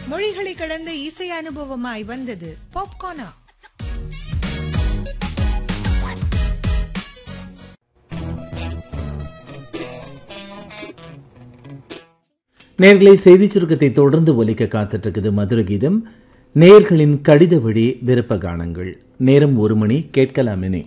மொழிகளை கடந்த இசை அனுபவமாய் வந்தது பாப்கார்னா நேர்களை செய்திச் சுருக்கத்தை தொடர்ந்து ஒலிக்க காத்துட்டு இருக்குது மதுர கீதம் நேர்களின் கடித வழி விருப்ப கானங்கள் நேரம் ஒரு மணி கேட்கலாமினே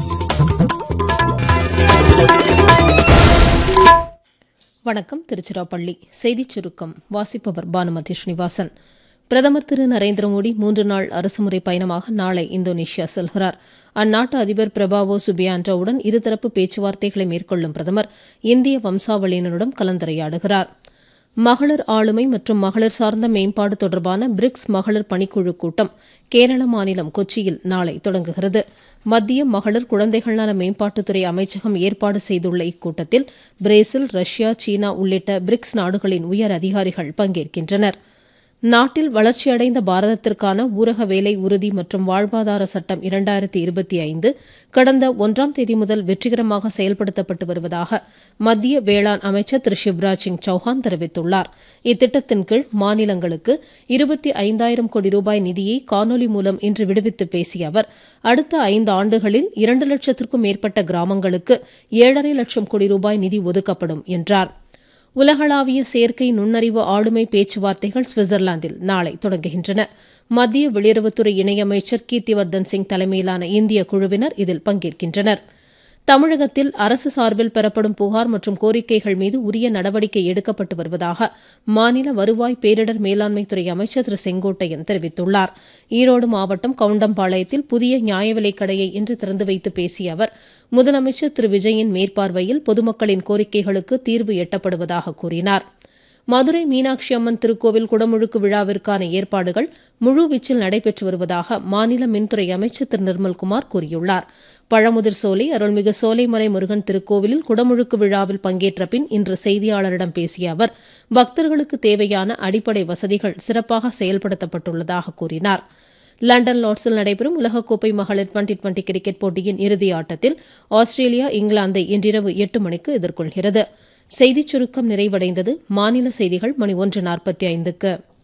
வணக்கம் திருச்சிராப்பள்ளி செய்திச் சுருக்கம் வாசிப்பவர் பானுமதி ஸ்ரீனிவாசன் பிரதமர் திரு நரேந்திர மோடி மூன்று நாள் அரசுமுறை பயணமாக நாளை இந்தோனேஷியா செல்கிறார் அந்நாட்டு அதிபர் பிரபாவோ சுபியாண்டோவுடன் இருதரப்பு பேச்சுவார்த்தைகளை மேற்கொள்ளும் பிரதமர் இந்திய வம்சாவளியினருடன் கலந்துரையாடுகிறார் மகளிர் ஆளுமை மற்றும் மகளிர் சார்ந்த மேம்பாடு தொடர்பான பிரிக்ஸ் மகளிர் பணிக்குழு கூட்டம் கேரள மாநிலம் கொச்சியில் நாளை தொடங்குகிறது மத்திய மகளிர் குழந்தைகள் நல மேம்பாட்டுத்துறை அமைச்சகம் ஏற்பாடு செய்துள்ள இக்கூட்டத்தில் பிரேசில் ரஷ்யா சீனா உள்ளிட்ட பிரிக்ஸ் நாடுகளின் உயர் அதிகாரிகள் பங்கேற்கின்றனர் நாட்டில் வளர்ச்சியடைந்த பாரதத்திற்கான ஊரக வேலை உறுதி மற்றும் வாழ்வாதார சட்டம் இரண்டாயிரத்தி இருபத்தி ஐந்து கடந்த ஒன்றாம் தேதி முதல் வெற்றிகரமாக செயல்படுத்தப்பட்டு வருவதாக மத்திய வேளாண் அமைச்சர் திரு சிவராஜ் சிங் சௌஹான் தெரிவித்துள்ளார் இத்திட்டத்தின் கீழ் மாநிலங்களுக்கு இருபத்தி ஐந்தாயிரம் கோடி ரூபாய் நிதியை காணொலி மூலம் இன்று விடுவித்து பேசிய அவர் அடுத்த ஐந்து ஆண்டுகளில் இரண்டு லட்சத்திற்கும் மேற்பட்ட கிராமங்களுக்கு ஏழரை லட்சம் கோடி ரூபாய் நிதி ஒதுக்கப்படும் என்றார் உலகளாவிய செயற்கை நுண்ணறிவு ஆளுமை பேச்சுவார்த்தைகள் சுவிட்சர்லாந்தில் நாளை தொடங்குகின்றன மத்திய வெளியுறவுத்துறை இணையமைச்சர் கீர்த்திவர்தன் சிங் தலைமையிலான இந்திய குழுவினர் இதில் பங்கேற்கின்றனர் தமிழகத்தில் அரசு சார்பில் பெறப்படும் புகார் மற்றும் கோரிக்கைகள் மீது உரிய நடவடிக்கை எடுக்கப்பட்டு வருவதாக மாநில வருவாய் பேரிடர் மேலாண்மைத்துறை அமைச்சர் திரு செங்கோட்டையன் தெரிவித்துள்ளார் ஈரோடு மாவட்டம் கவுண்டம்பாளையத்தில் புதிய நியாய விலைக் கடையை இன்று திறந்து வைத்து பேசிய அவர் முதலமைச்சர் திரு விஜயின் மேற்பார்வையில் பொதுமக்களின் கோரிக்கைகளுக்கு தீர்வு எட்டப்படுவதாக கூறினார் மதுரை மீனாட்சி அம்மன் திருக்கோவில் குடமுழுக்கு விழாவிற்கான ஏற்பாடுகள் முழுவீச்சில் நடைபெற்று வருவதாக மாநில மின்துறை அமைச்சர் திரு நிர்மல்குமார் கூறியுள்ளார் பழமுதிர் சோலை அருள்மிகு சோலைமலை முருகன் திருக்கோவிலில் குடமுழுக்கு விழாவில் பங்கேற்ற பின் இன்று செய்தியாளரிடம் பேசிய அவர் பக்தர்களுக்கு தேவையான அடிப்படை வசதிகள் சிறப்பாக செயல்படுத்தப்பட்டுள்ளதாக கூறினார் லண்டன் லார்ட்ஸில் நடைபெறும் உலகக்கோப்பை மகளிர் டுவெண்டி டுவெண்டி கிரிக்கெட் போட்டியின் இறுதி ஆட்டத்தில் ஆஸ்திரேலியா இங்கிலாந்தை இன்றிரவு எட்டு மணிக்கு எதிர்கொள்கிறது செய்திச் சுருக்கம் நிறைவடைந்தது மாநில செய்திகள் மணி ஒன்று நாற்பத்தி ஐந்துக்கு